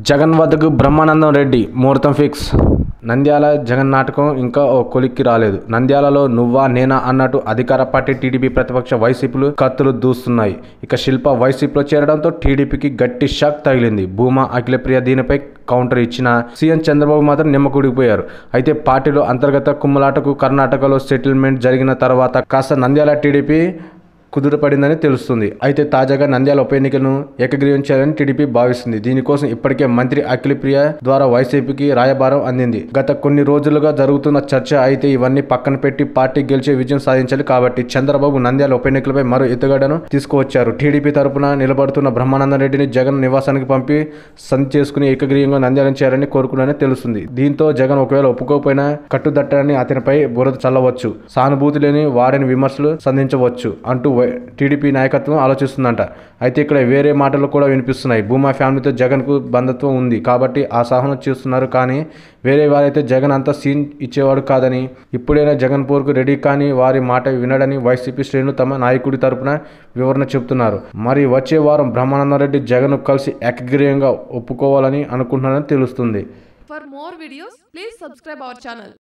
జగన్ వద్దకు బ్రహ్మానందం రెడ్డి ముహూర్తం ఫిక్స్ నంద్యాల జగన్ నాటకం ఇంకా ఓ కొలిక్కి రాలేదు నంద్యాలలో నువ్వా నేనా అన్నట్టు అధికార పార్టీ టీడీపీ ప్రతిపక్ష వైసీపీలు కత్తులు దూస్తున్నాయి ఇక శిల్ప వైసీపీలో చేరడంతో టీడీపీకి గట్టి షాక్ తగిలింది భూమా అఖిలప్రియ దీనిపై కౌంటర్ ఇచ్చిన సీఎం చంద్రబాబు మాత్రం నిమ్మకుడిపోయారు అయితే పార్టీలో అంతర్గత కుమ్మలాటకు కర్ణాటకలో సెటిల్మెంట్ జరిగిన తర్వాత కాస్త నంద్యాల టీడీపీ కుదుటపడిందని తెలుస్తుంది అయితే తాజాగా నంద్యాల ఉప ఎన్నికను ఏకగ్రీవం చేయాలని టీడీపీ భావిస్తుంది దీనికోసం ఇప్పటికే మంత్రి అఖిలప్రియ ద్వారా వైసీపీకి రాయబారం అందింది గత కొన్ని రోజులుగా జరుగుతున్న చర్చ అయితే ఇవన్నీ పక్కన పెట్టి పార్టీ గెలిచే విజయం సాధించాలి కాబట్టి చంద్రబాబు నంద్యాల ఉప ఎన్నికలపై మరో ఎత్తుగడను తీసుకువచ్చారు టీడీపీ తరపున నిలబడుతున్న బ్రహ్మానంద రెడ్డిని జగన్ నివాసానికి పంపి సంధి చేసుకుని ఏకగ్రీవంగా నంద్యాలను చేయాలని కోరుకున్నారని తెలుస్తుంది దీంతో జగన్ ఒకవేళ ఒప్పుకోకపోయినా కట్టుదట్టని అతనిపై బురద చల్లవచ్చు సానుభూతి లేని వాడిని విమర్శలు సంధించవచ్చు అంటూ వై- టీడీపీ నాయకత్వం ఆలోచిస్తుందంట అయితే ఇక్కడ వేరే మాటలు కూడా వినిపిస్తున్నాయి భూమా ఫ్యామిలీతో జగన్కు బంధత్వం ఉంది కాబట్టి ఆ సహనం చేస్తున్నారు కానీ వేరే వారైతే జగన్ అంత సీన్ ఇచ్చేవాడు కాదని ఇప్పుడైనా జగన్ పోర్కు రెడీ కానీ వారి మాట వినడని వైసీపీ శ్రేణులు తమ నాయకుడి తరపున వివరణ చెబుతున్నారు మరి వచ్చే వారం బ్రహ్మానందరెడ్డి జగన్ కలిసి ఏకగ్రీయంగా ఒప్పుకోవాలని అనుకుంటున్నారని తెలుస్తుంది For more videos, please subscribe our channel.